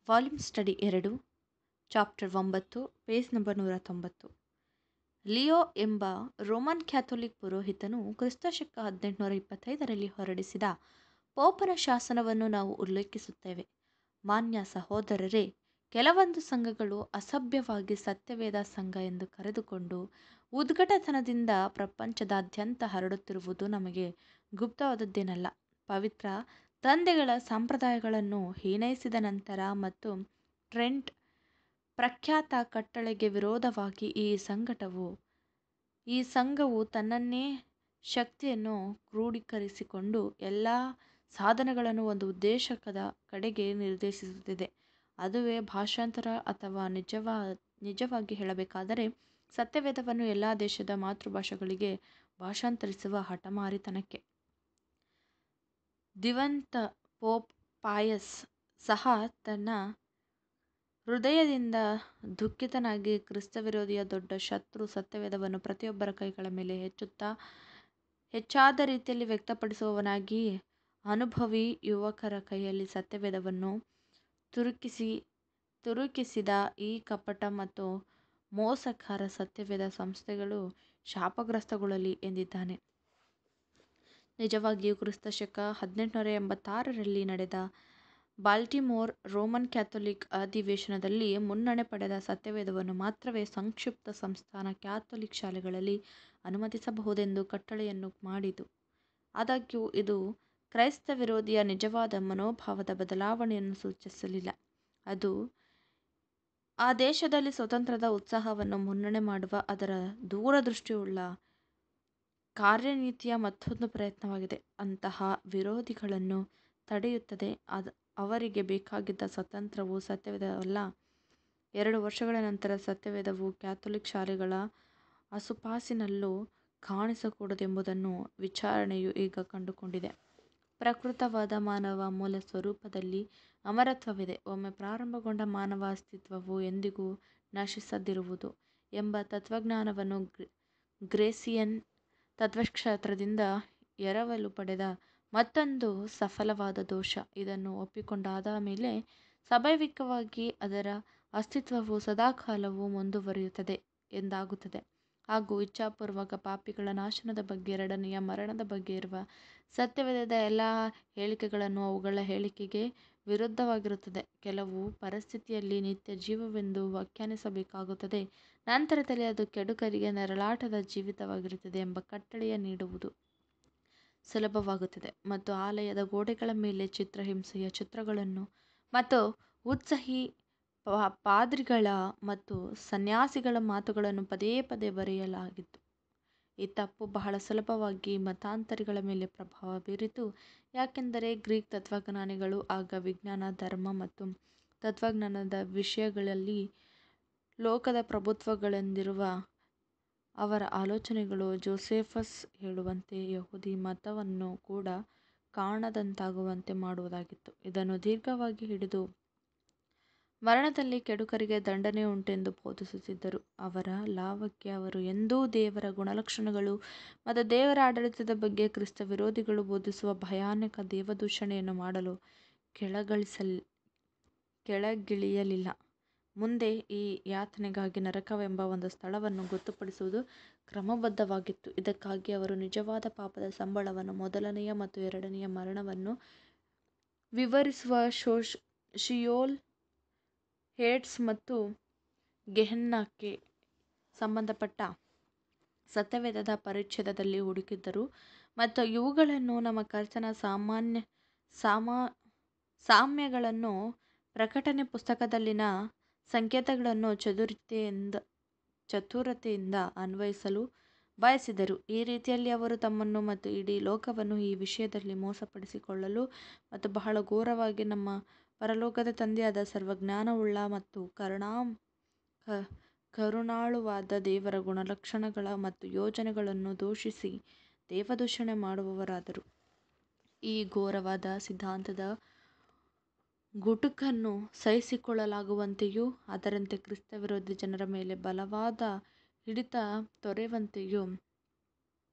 volume study ಎರಡು chapter ಒಂಬತ್ತು page number ನೂರ ತೊಂಬತ್ತು ಲಿಯೋ ಎಂಬ ರೋಮನ್ ಕ್ಯಾಥೋಲಿಕ್ ಪುರೋಹಿತನು ಕ್ರಿಸ್ತಶಕ ಹದಿನೆಂಟುನೂರ ಇಪ್ಪತ್ತೈದರಲ್ಲಿ ಹೊರಡಿಸಿದ ಪೋಪನ ಶಾಸನವನ್ನು ನಾವು ಉಲ್ಲೇಖಿಸುತ್ತೇವೆ ಮಾನ್ಯ ಸಹೋದರರೇ ಕೆಲವೊಂದು ಸಂಘಗಳು ಅಸಭ್ಯವಾಗಿ ಸತ್ಯವೇದ ಸಂಘ ಎಂದು ಕರೆದುಕೊಂಡು ಉದ್ಘಟತನದಿಂದ ಪ್ರಪಂಚದಾದ್ಯಂತ ಹರಡುತ್ತಿರುವುದು ನಮಗೆ ಗುಪ್ತವಾದದ್ದೇನಲ್ಲ ಪವಿತ್ರ ತಂದೆಗಳ ಸಂಪ್ರದಾಯಗಳನ್ನು ಹೀನೈಸಿದ ನಂತರ ಮತ್ತು ಟ್ರೆಂಟ್ ಪ್ರಖ್ಯಾತ ಕಟ್ಟಳೆಗೆ ವಿರೋಧವಾಗಿ ಈ ಸಂಘಟವು ಈ ಸಂಘವು ತನ್ನನ್ನೇ ಶಕ್ತಿಯನ್ನು ಕ್ರೋಢೀಕರಿಸಿಕೊಂಡು ಎಲ್ಲ ಸಾಧನಗಳನ್ನು ಒಂದು ಉದ್ದೇಶಕದ ಕಡೆಗೆ ನಿರ್ದೇಶಿಸುತ್ತಿದೆ ಅದುವೇ ಭಾಷಾಂತರ ಅಥವಾ ನಿಜವಾ ನಿಜವಾಗಿ ಹೇಳಬೇಕಾದರೆ ಸತ್ಯವೇದವನ್ನು ಎಲ್ಲ ದೇಶದ ಮಾತೃಭಾಷೆಗಳಿಗೆ ಭಾಷಾಂತರಿಸುವ ಹಠಮಾರಿತನಕ್ಕೆ ದಿವಂತ ಪೋಪ್ ಪಾಯಸ್ ಸಹ ತನ್ನ ಹೃದಯದಿಂದ ದುಃಖಿತನಾಗಿ ಕ್ರಿಸ್ತವಿರೋಧಿಯ ದೊಡ್ಡ ಶತ್ರು ಸತ್ಯವೇದವನ್ನು ಪ್ರತಿಯೊಬ್ಬರ ಕೈಗಳ ಮೇಲೆ ಹೆಚ್ಚುತ್ತಾ ಹೆಚ್ಚಾದ ರೀತಿಯಲ್ಲಿ ವ್ಯಕ್ತಪಡಿಸುವವನಾಗಿ ಅನುಭವಿ ಯುವಕರ ಕೈಯಲ್ಲಿ ಸತ್ಯವೇದವನ್ನು ತುರುಕಿಸಿ ತುರುಕಿಸಿದ ಈ ಕಪಟ ಮತ್ತು ಮೋಸಕಾರ ಸತ್ಯವೇದ ಸಂಸ್ಥೆಗಳು ಶಾಪಗ್ರಸ್ತಗೊಳ್ಳಲಿ ಎಂದಿದ್ದಾನೆ ನಿಜವಾಗಿಯೂ ಕ್ರಿಸ್ತಶಕ ಹದಿನೆಂಟುನೂರ ಎಂಬತ್ತಾರರಲ್ಲಿ ನಡೆದ ಬಾಲ್ಟಿಮೋರ್ ರೋಮನ್ ಕ್ಯಾಥೋಲಿಕ್ ಅಧಿವೇಶನದಲ್ಲಿ ಮುನ್ನಡೆ ಪಡೆದ ಸತ್ಯವೇದವನ್ನು ಮಾತ್ರವೇ ಸಂಕ್ಷಿಪ್ತ ಸಂಸ್ಥಾನ ಕ್ಯಾಥೋಲಿಕ್ ಶಾಲೆಗಳಲ್ಲಿ ಅನುಮತಿಸಬಹುದೆಂದು ಕಟ್ಟಳೆಯನ್ನು ಮಾಡಿತು ಆದಾಗ್ಯೂ ಇದು ಕ್ರೈಸ್ತ ವಿರೋಧಿಯ ನಿಜವಾದ ಮನೋಭಾವದ ಬದಲಾವಣೆಯನ್ನು ಸೂಚಿಸಲಿಲ್ಲ ಅದು ಆ ದೇಶದಲ್ಲಿ ಸ್ವತಂತ್ರದ ಉತ್ಸಾಹವನ್ನು ಮುನ್ನಡೆ ಮಾಡುವ ಅದರ ದೂರದೃಷ್ಟಿಯುಳ್ಳ ಕಾರ್ಯನೀತಿಯ ಮತ್ತೊಂದು ಪ್ರಯತ್ನವಾಗಿದೆ ಅಂತಹ ವಿರೋಧಿಗಳನ್ನು ತಡೆಯುತ್ತದೆ ಅದು ಅವರಿಗೆ ಬೇಕಾಗಿದ್ದ ಸ್ವಾತಂತ್ರ್ಯವು ಸತ್ಯವೇದವಲ್ಲ ಎರಡು ವರ್ಷಗಳ ನಂತರ ಸತ್ಯವೇದವು ಕ್ಯಾಥೋಲಿಕ್ ಶಾಲೆಗಳ ಆಸುಪಾಸಿನಲ್ಲೂ ಕಾಣಿಸಕೂಡದೆಂಬುದನ್ನು ವಿಚಾರಣೆಯು ಈಗ ಕಂಡುಕೊಂಡಿದೆ ಪ್ರಕೃತವಾದ ಮಾನವ ಮೂಲ ಸ್ವರೂಪದಲ್ಲಿ ಅಮರತ್ವವಿದೆ ಒಮ್ಮೆ ಪ್ರಾರಂಭಗೊಂಡ ಮಾನವ ಅಸ್ತಿತ್ವವು ಎಂದಿಗೂ ನಶಿಸದಿರುವುದು ಎಂಬ ತತ್ವಜ್ಞಾನವನ್ನು ಗ್ರೇಸಿಯನ್ ತತ್ವಶಾಸ್ತ್ರದಿಂದ ಎರವಲು ಪಡೆದ ಮತ್ತೊಂದು ಸಫಲವಾದ ದೋಷ ಇದನ್ನು ಒಪ್ಪಿಕೊಂಡಾದ ಮೇಲೆ ಸ್ವಾಭಾವಿಕವಾಗಿ ಅದರ ಅಸ್ತಿತ್ವವು ಸದಾಕಾಲವೂ ಮುಂದುವರಿಯುತ್ತದೆ ಎಂದಾಗುತ್ತದೆ ಹಾಗೂ ಇಚ್ಛಾಪೂರ್ವಕ ಪಾಪಿಗಳ ನಾಶನದ ಬಗ್ಗೆ ಎರಡನೆಯ ಮರಣದ ಬಗ್ಗೆ ಇರುವ ಸತ್ಯವೇದದ ಎಲ್ಲ ಹೇಳಿಕೆಗಳನ್ನು ಅವುಗಳ ಹೇಳಿಕೆಗೆ ವಿರುದ್ಧವಾಗಿರುತ್ತದೆ ಕೆಲವು ಪರಿಸ್ಥಿತಿಯಲ್ಲಿ ನಿತ್ಯ ಜೀವವೆಂದು ವ್ಯಾಖ್ಯಾನಿಸಬೇಕಾಗುತ್ತದೆ ನಂತರದಲ್ಲಿ ಅದು ಕೆಡುಕರಿಗೆ ನರಳಾಟದ ಜೀವಿತವಾಗಿರುತ್ತದೆ ಎಂಬ ಕಟ್ಟಳೆಯ ನೀಡುವುದು ಸುಲಭವಾಗುತ್ತದೆ ಮತ್ತು ಆಲಯದ ಗೋಡೆಗಳ ಮೇಲೆ ಚಿತ್ರಹಿಂಸೆಯ ಚಿತ್ರಗಳನ್ನು ಮತ್ತು ಉತ್ಸಾಹಿ ಪಾದ್ರಿಗಳ ಮತ್ತು ಸನ್ಯಾಸಿಗಳ ಮಾತುಗಳನ್ನು ಪದೇ ಪದೇ ಬರೆಯಲಾಗಿತ್ತು ಈ ತಪ್ಪು ಬಹಳ ಸುಲಭವಾಗಿ ಮತಾಂತರಿಗಳ ಮೇಲೆ ಪ್ರಭಾವ ಬೀರಿತು ಯಾಕೆಂದರೆ ಗ್ರೀಕ್ ತತ್ವಜ್ಞಾನಿಗಳು ಆಗ ವಿಜ್ಞಾನ ಧರ್ಮ ಮತ್ತು ತತ್ವಜ್ಞಾನದ ವಿಷಯಗಳಲ್ಲಿ ಲೋಕದ ಪ್ರಭುತ್ವಗಳೆಂದಿರುವ ಅವರ ಆಲೋಚನೆಗಳು ಜೋಸೆಫಸ್ ಹೇಳುವಂತೆ ಯಹೂದಿ ಮತವನ್ನು ಕೂಡ ಕಾಣದಂತಾಗುವಂತೆ ಮಾಡುವುದಾಗಿತ್ತು ಇದನ್ನು ದೀರ್ಘವಾಗಿ ಹಿಡಿದು ಮರಣದಲ್ಲಿ ಕೆಡುಕರಿಗೆ ದಂಡನೆ ಉಂಟೆಂದು ಬೋಧಿಸುತ್ತಿದ್ದರು ಅವರ ಲಾಭಕ್ಕೆ ಅವರು ಎಂದೂ ದೇವರ ಗುಣಲಕ್ಷಣಗಳು ಮತ್ತು ದೇವರ ಆಡಳಿತದ ಬಗ್ಗೆ ಕ್ರಿಸ್ತ ವಿರೋಧಿಗಳು ಬೋಧಿಸುವ ಭಯಾನಕ ದೇವದೂಷಣೆಯನ್ನು ಮಾಡಲು ಕೆಳಗಳಿಸಲ್ ಕೆಳಗಿಳಿಯಲಿಲ್ಲ ಮುಂದೆ ಈ ಯಾತನೆಗಾಗಿ ನರಕವೆಂಬ ಒಂದು ಸ್ಥಳವನ್ನು ಗೊತ್ತುಪಡಿಸುವುದು ಕ್ರಮಬದ್ಧವಾಗಿತ್ತು ಇದಕ್ಕಾಗಿ ಅವರು ನಿಜವಾದ ಪಾಪದ ಸಂಬಳವನ್ನು ಮೊದಲನೆಯ ಮತ್ತು ಎರಡನೆಯ ಮರಣವನ್ನು ವಿವರಿಸುವ ಶೋಶ್ ಶಿಯೋಲ್ ಹೇಡ್ಸ್ ಮತ್ತು ಗೆಹೆನ್ನಕ್ಕೆ ಸಂಬಂಧಪಟ್ಟ ಸತ್ಯವೇದದ ಪರಿಚ್ಛೇದದಲ್ಲಿ ಹುಡುಕಿದ್ದರು ಮತ್ತು ಇವುಗಳನ್ನು ನಮ್ಮ ಕರ್ತನ ಸಾಮಾನ್ಯ ಸಾಮಾ ಸಾಮ್ಯಗಳನ್ನು ಪ್ರಕಟಣೆ ಪುಸ್ತಕದಲ್ಲಿನ ಸಂಕೇತಗಳನ್ನು ಚತುರತೆಯಿಂದ ಚತುರತೆಯಿಂದ ಅನ್ವಯಿಸಲು ಬಯಸಿದರು ಈ ರೀತಿಯಲ್ಲಿ ಅವರು ತಮ್ಮನ್ನು ಮತ್ತು ಇಡೀ ಲೋಕವನ್ನು ಈ ವಿಷಯದಲ್ಲಿ ಮೋಸಪಡಿಸಿಕೊಳ್ಳಲು ಮತ್ತು ಬಹಳ ಘೋರವಾಗಿ ನಮ್ಮ ಪರಲೋಕದ ತಂದೆಯಾದ ಸರ್ವಜ್ಞಾನವುಳ್ಳ ಮತ್ತು ಕರುಣಾ ಕರುಣಾಳುವಾದ ದೇವರ ಗುಣಲಕ್ಷಣಗಳ ಮತ್ತು ಯೋಜನೆಗಳನ್ನು ದೂಷಿಸಿ ದೇವದೂಷಣೆ ಮಾಡುವವರಾದರು ಈ ಘೋರವಾದ ಸಿದ್ಧಾಂತದ ಗುಟುಕನ್ನು ಸಹಿಸಿಕೊಳ್ಳಲಾಗುವಂತೆಯೂ ಅದರಂತೆ ಕ್ರಿಸ್ತ ವಿರೋಧಿ ಜನರ ಮೇಲೆ ಬಲವಾದ ಹಿಡಿತ ತೊರೆಯುವಂತೆಯೂ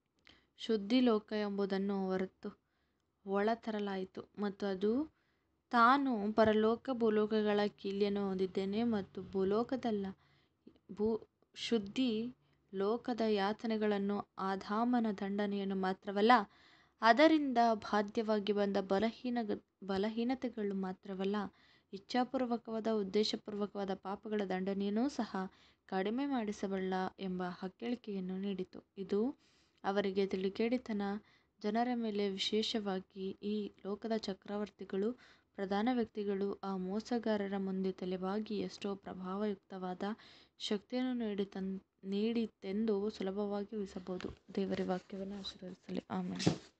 ಶುದ್ಧಿಲೋಕ ಎಂಬುದನ್ನು ಹೊರತು ಒಳತರಲಾಯಿತು ಮತ್ತು ಅದು ತಾನು ಪರಲೋಕ ಭೂಲೋಕಗಳ ಕೀಲಿಯನ್ನು ಹೊಂದಿದ್ದೇನೆ ಮತ್ತು ಭೂಲೋಕದಲ್ಲ ಭೂ ಶುದ್ಧಿ ಲೋಕದ ಯಾತನೆಗಳನ್ನು ಆದಾಮನ ದಂಡನೆಯನ್ನು ಮಾತ್ರವಲ್ಲ ಅದರಿಂದ ಬಾಧ್ಯವಾಗಿ ಬಂದ ಬಲಹೀನ ಬಲಹೀನತೆಗಳು ಮಾತ್ರವಲ್ಲ ಇಚ್ಛಾಪೂರ್ವಕವಾದ ಉದ್ದೇಶಪೂರ್ವಕವಾದ ಪಾಪಗಳ ದಂಡನೆಯನ್ನೂ ಸಹ ಕಡಿಮೆ ಮಾಡಿಸಬಲ್ಲ ಎಂಬ ಹೇಳಿಕೆಯನ್ನು ನೀಡಿತು ಇದು ಅವರಿಗೆ ತಿಳಿಗೇಡಿತನ ಜನರ ಮೇಲೆ ವಿಶೇಷವಾಗಿ ಈ ಲೋಕದ ಚಕ್ರವರ್ತಿಗಳು ಪ್ರಧಾನ ವ್ಯಕ್ತಿಗಳು ಆ ಮೋಸಗಾರರ ಮುಂದೆ ತಲೆಬಾಗಿ ಎಷ್ಟೋ ಪ್ರಭಾವಯುಕ್ತವಾದ ಶಕ್ತಿಯನ್ನು ನೀಡಿತನ್ ನೀಡಿತೆಂದು ಸುಲಭವಾಗಿ ಊಹಿಸಬಹುದು ದೇವರ ವಾಕ್ಯವನ್ನು ಆಶೀರ್ವದಿಸಲಿ ಆಮೇಲೆ